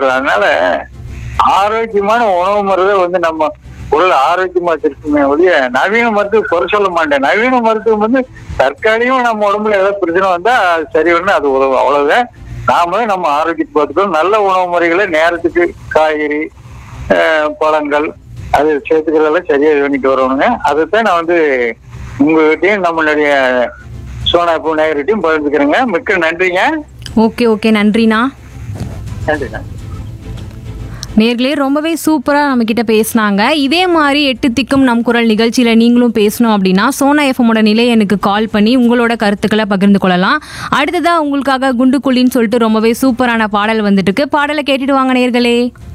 வருது அதனால ஆரோக்கியமான உணவு முறை வந்து நம்ம உடல் ஆரோக்கியமா வச்சிருக்குமே ஒழிய நவீன மருத்துவம் குறை சொல்ல மாட்டேன் நவீன மருத்துவம் வந்து தற்காலிகமா நம்ம உடம்புல ஏதாவது பிரச்சனை வந்தா அது சரி ஒண்ணு அது உதவும் அவ்வளவுதான் நாம நம்ம ஆரோக்கியத்தை பார்த்துக்கணும் நல்ல உணவு முறைகளை நேரத்துக்கு காய்கறி அஹ், பழங்கள் அது சேர்த்துக்கிறதெல்லாம் சரியா இது பண்ணிட்டு வரணுங்க அதைத்தான் நான் வந்து உங்ககிட்டயும் நம்மளுடைய சோனா பூ நேயர்கிட்டையும் பகிர்ந்துக்கிறேங்க மிக்க நன்றிங்க ஓகே ஓகே நன்றிண்ணா நன்றி நன்றி நேர்களே ரொம்பவே சூப்பராக நம்ம கிட்ட பேசினாங்க இதே மாதிரி எட்டு திக்கும் நம் குரல் நிகழ்ச்சியில் நீங்களும் பேசணும் அப்படின்னா சோனா எஃப்எம்மோட நிலை எனக்கு கால் பண்ணி உங்களோட கருத்துக்களை பகிர்ந்து கொள்ளலாம் அடுத்ததாக உங்களுக்காக குண்டுக்குழின்னு சொல்லிட்டு ரொம்பவே சூப்பரான பாடல் வந்துட்டு இருக்கு பாடலை கேட்டுட்டு வாங்க நேர்களே